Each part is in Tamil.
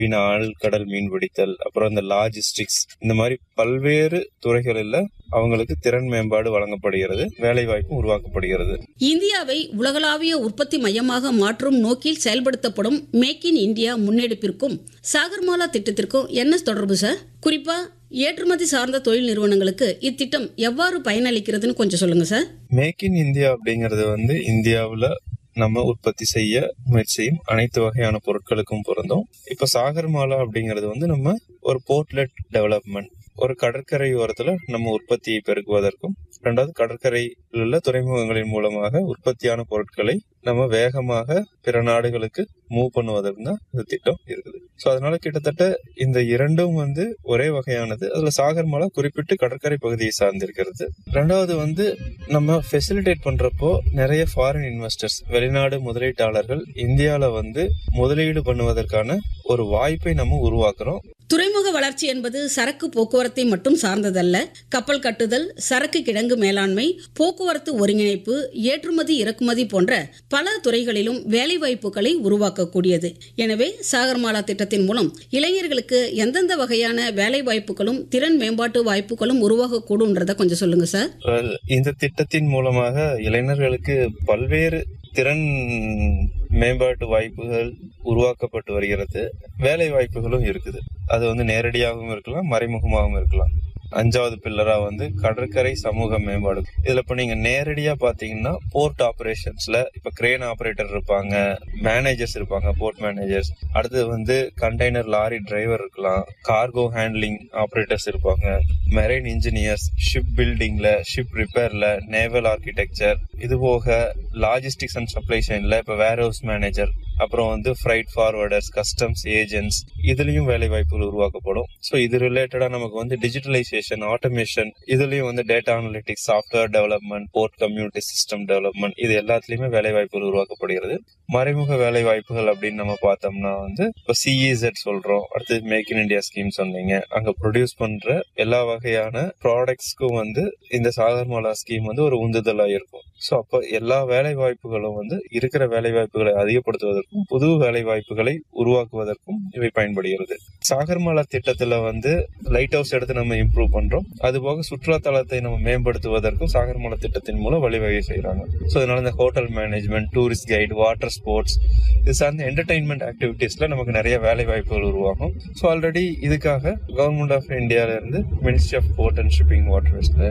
பின் ஆழ்கடல் மீன் பிடித்தல் அப்புறம் இந்த லாஜிஸ்டிக்ஸ் இந்த மாதிரி பல்வேறு துறைகளில் அவங்களுக்கு திறன் மேம்பாடு வழங்கப்படுகிறது வேலை வாய்ப்பும் உருவாக்கப்படுகிறது இந்தியாவை உலகளாவிய உற்பத்தி மையமாக மாற்றும் நோக்கில் செயல்படுத்தப்படும் மேக் இன் இந்தியா முன்னெடுப்பிற்கும் சாகர்மாலா திட்டத்திற்கும் என்ன தொடர்பு சார் குறிப்பா ஏற்றுமதி சார்ந்த தொழில் நிறுவனங்களுக்கு இத்திட்டம் எவ்வாறு பயனளிக்கிறதுன்னு கொஞ்சம் சொல்லுங்க சார் மேக் இன் இந்தியா அப்படிங்கிறது வந்து இந்தியாவில் நம்ம உற்பத்தி செய்ய முயற்சி செய்யும் அனைத்து வகையான பொருட்களுக்கும் பொருந்தும் இப்ப சாகர்மாலா அப்படிங்கிறது வந்து நம்ம ஒரு போர்ட்லெட் டெவலப்மெண்ட் ஒரு கடற்கரை ஓரத்துல நம்ம உற்பத்தியை பெருக்குவதற்கும் ரெண்டாவது கடற்கரையில் உள்ள துறைமுகங்களின் மூலமாக உற்பத்தியான பொருட்களை நம்ம வேகமாக பிற நாடுகளுக்கு மூவ் பண்ணுவதற்கு தான் இந்த திட்டம் இருக்குது ஸோ அதனால கிட்டத்தட்ட இந்த இரண்டும் வந்து ஒரே வகையானது அதுல சாகர்மாலா குறிப்பிட்டு கடற்கரை பகுதியை சார்ந்திருக்கிறது ரெண்டாவது வந்து நம்ம ஃபெசிலிட்டேட் பண்றப்போ நிறைய ஃபாரின் இன்வெஸ்டர்ஸ் வெளிநாடு முதலீட்டாளர்கள் இந்தியால வந்து முதலீடு பண்ணுவதற்கான ஒரு வாய்ப்பை நம்ம உருவாக்குறோம் துறைமுக வளர்ச்சி என்பது சரக்கு போக்குவரத்தை மட்டும் சார்ந்ததல்ல கப்பல் கட்டுதல் சரக்கு கிடங்கு மேலாண்மை போக்குவரத்து ஒருங்கிணைப்பு ஏற்றுமதி இறக்குமதி போன்ற பல துறைகளிலும் வேலைவாய்ப்புகளை உருவாக்கக்கூடியது எனவே சாகர்மாலா திட்டத்தின் மூலம் இளைஞர்களுக்கு எந்தெந்த வகையான வேலைவாய்ப்புகளும் திறன் மேம்பாட்டு வாய்ப்புகளும் உருவாகக்கூடும்ன்றத கொஞ்சம் சொல்லுங்க சார் Well, இந்த திட்டத்தின் மூலமாக இளைஞர்களுக்கு பல்வேறு திறன் மேம்பாட்டு வாய்ப்புகள் உருவாக்கப்பட்டு வருகிறது வேலை வாய்ப்புகளும் இருக்குது அது வந்து நேரடியாகவும் இருக்கலாம் மறைமுகமாகவும் இருக்கலாம் அஞ்சாவது பில்லரா வந்து கடற்கரை சமூக மேம்பாடு இதுல இப்ப நீங்க நேரடியா பாத்தீங்கன்னா போர்ட் ஆபரேஷன்ஸ்ல இப்ப கிரேன் ஆபரேட்டர் இருப்பாங்க மேனேஜர்ஸ் இருப்பாங்க போர்ட் மேனேஜர்ஸ் அடுத்தது வந்து கண்டெய்னர் லாரி டிரைவர் இருக்கலாம் கார்கோ ஹேண்ட்லிங் ஆபரேட்டர்ஸ் இருப்பாங்க மெரைன் இன்ஜினியர்ஸ் ஷிப் பில்டிங்ல ஷிப் ரிப்பேர்ல நேவல் ஆர்கிடெக்சர் இது போக லாஜிஸ்டிக்ஸ் அண்ட் சப்ளை செயின்ல இப்ப வேர் ஹவுஸ் மேனேஜர் அப்புறம் வந்து ஃப்ரைட் ஃபார்வர்டர்ஸ் கஸ்டம்ஸ் ஏஜென்ட்ஸ் இதுலயும் வேலை வாய்ப்புகள் உருவாக்கப்படும் ஸோ இது ரிலேட்டடா நமக்கு வந்து டிஜிட்டலைசேஷன் ஆட்டோமேஷன் இதுலயும் வந்து data analytics software development port community system development இது எல்லாத்துலயுமே வேலை வாய்ப்புகள் உருவாக்கப்படுகிறது மறைமுக வேலை வாய்ப்புகள் அப்படின்னு நம்ம பார்த்தோம்னா வந்து இப்போ சிஇசெட் சொல்றோம் அடுத்து மேக் இன் இந்தியா ஸ்கீம் சொன்னீங்க அங்க ப்ரொடியூஸ் பண்ற எல்லா வகையான ப்ராடக்ட்ஸ்க்கும் வந்து இந்த சாகர்மாலா ஸ்கீம் வந்து ஒரு உந்துதலா இருக்கும் ஸோ அப்போ எல்லா வேலை வாய்ப்புகளும் வந்து இருக்கிற வேலை வாய்ப்புகளை அதிகப்படுத்துவதற்கும் புது வேலை வாய்ப்புகளை உருவாக்குவதற்கும் இவை பயன்படுகிறது சாகர்மாலா திட்டத்துல வந்து லைட் ஹவுஸ் எடுத்து நம்ம இம்ப்ரூவ் பண்றோம் அது போக சுற்றுலா தலத்தை நம்ம மேம்படுத்துவதற்கும் சாகர்மாலா திட்டத்தின் மூலம் வழிவகை செய்யறாங்க ஸோ அதனால இந்த hotel management tourist guide water sports இது சார்ந்த என்டர்டைன்மெண்ட் ஆக்டிவிட்டீஸ்ல நமக்கு நிறைய வேலை வாய்ப்புகள் உருவாகும் ஸோ ஆல்ரெடி இதுக்காக கவர்மெண்ட் ஆஃப் இந்தியால இருந்து ministry of port and shipping வாட்டர்ஸ்ல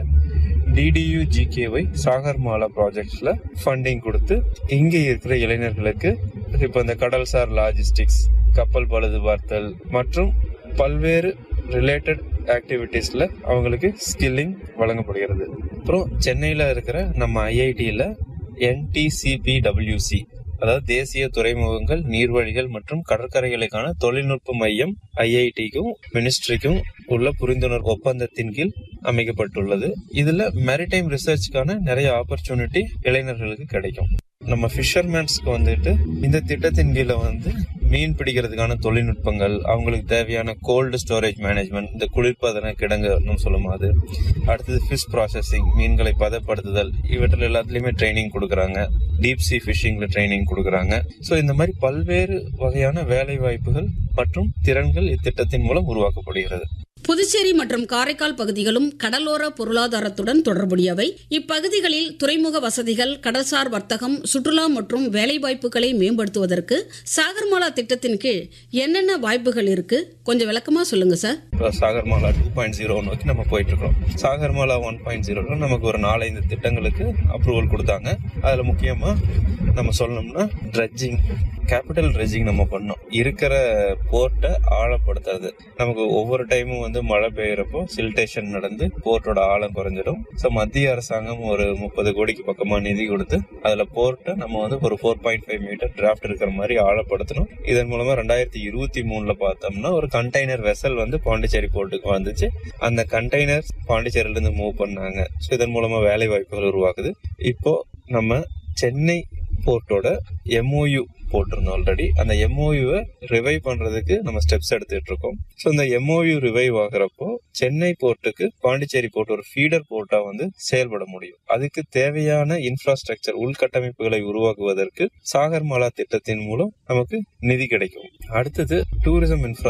டிடியு ஜிகேஒய் சாகர்மாலா ப்ராஜெக்ட்ஸ்ல ஃபண்டிங் கொடுத்து இங்கே இருக்கிற இளைஞர்களுக்கு இப்போ இந்த கடல்சார் லாஜிஸ்டிக்ஸ் கப்பல் பழுது பார்த்தல் மற்றும் பல்வேறு ரிலேட்டட் ஆக்டிவிட்டீஸ்ல அவங்களுக்கு ஸ்கில்லிங் வழங்கப்படுகிறது அப்புறம் சென்னையில இருக்கிற நம்ம ஐஐடியில என்டிசிபிடபிள்யூசி அதாவது தேசிய துறைமுகங்கள் நீர்வழிகள் மற்றும் கடற்கரைகளுக்கான தொழில்நுட்ப மையம் ஐஐடிக்கும் மினிஸ்ட்ரிக்கும் உள்ள புரிந்துணர்வு ஒப்பந்தத்தின் கீழ் அமைக்கப்பட்டுள்ளது இதுல மெரிடைம் ரிசர்ச்க்கான நிறைய ஆப்பர்ச்சுனிட்டி இளைஞர்களுக்கு கிடைக்கும் நம்ம ஃபிஷர்மேன்ஸ்க்கு வந்துட்டு இந்த திட்டத்தின் கீழே வந்து மீன் பிடிக்கிறதுக்கான தொழில்நுட்பங்கள் அவங்களுக்கு தேவையான கோல்டு ஸ்டோரேஜ் மேனேஜ்மெண்ட் இந்த குளிர்பதன கிடங்கு சொல்லும் அது அடுத்தது ஃபிஷ் ப்ராசஸிங் மீன்களை பதப்படுத்துதல் இவற்றில் எல்லாத்துலயுமே ட்ரைனிங் கொடுக்குறாங்க டீப் சி ஃபிஷிங்ல ட்ரைனிங் கொடுக்குறாங்க ஸோ இந்த மாதிரி பல்வேறு வகையான வேலை வாய்ப்புகள் மற்றும் திறன்கள் இத்திட்டத்தின் மூலம் உருவாக்கப்படுகிறது புதுச்சேரி மற்றும் காரைக்கால் பகுதிகளும் கடலோர பொருளாதாரத்துடன் தொடர்புடையவை இப்பகுதிகளில் துறைமுக வசதிகள் கடல்சார் வர்த்தகம் சுற்றுலா மற்றும் வேலைவாய்ப்புகளை மேம்படுத்துவதற்கு சாகர்மாலா திட்டத்தின் கீழ் என்னென்ன வாய்ப்புகள் இருக்கு கொஞ்சம் விளக்கமா சொல்லுங்க சார் இப்போ சாகர்மாலா டூ பாயிண்ட் ஜீரோ நோக்கி நம்ம போயிட்டு இருக்கோம் சாகர்மாலா ஒன் பாயிண்ட் ஜீரோல நமக்கு ஒரு நாலஞ்சு திட்டங்களுக்கு அப்ரூவல் கொடுத்தாங்க அதுல முக்கியமா நம்ம சொல்லணும்னா ட்ரெட்ஜிங் கேபிட்டல் ட்ரெட்ஜிங் நம்ம பண்ணோம் இருக்கிற போர்ட்டை ஆழப்படுத்துறது நமக்கு ஒவ்வொரு டைமும் வந்து மழை பெய்யறப்போ சில்டேஷன் நடந்து போர்ட்டோட ஆழம் குறைஞ்சிடும் ஸோ மத்திய அரசாங்கம் ஒரு முப்பது கோடிக்கு பக்கமா நிதி கொடுத்து அதுல போர்ட்டை நம்ம வந்து ஒரு four point five metre draught இருக்கிற மாதிரி ஆழப்படுத்தணும் இதன் மூலமா ரெண்டாயிரத்தி இருபத்தி மூணுல பார்த்தோம்னா ஒரு கண்டெய்னர் வெசல் வந்து பாண்டிச்சேரி போர்ட்டுக்கு வந்துச்சு அந்த கண்டெய்னர் பாண்டிச்சேரியில இருந்து மூவ் பண்ணாங்க ஸோ இதன் மூலமா வேலை வாய்ப்புகள் உருவாக்குது இப்போ நம்ம சென்னை போர்ட்டோட எம்ஓயு போட்டிருந்தோம் ஆல்ரெடி அந்த எம்ஓயுவை ரிவைவ் பண்றதுக்கு நம்ம ஸ்டெப்ஸ் எடுத்துட்டு இருக்கோம் ஸோ இந்த எம்ஓயு ரிவைவ் ஆகுறப்போ சென்னை போர்ட்டுக்கு பாண்டிச்சேரி போர்ட் ஒரு ஃபீடர் போர்ட்டா வந்து செயல்பட முடியும் அதுக்கு தேவையான இன்ஃப்ராஸ்ட்ரக்சர் உள்கட்டமைப்புகளை உருவாக்குவதற்கு சாகர்மாலா திட்டத்தின் மூலம் நமக்கு நிதி கிடைக்கும் அடுத்தது டூரிசம் இன்ஃப்ரா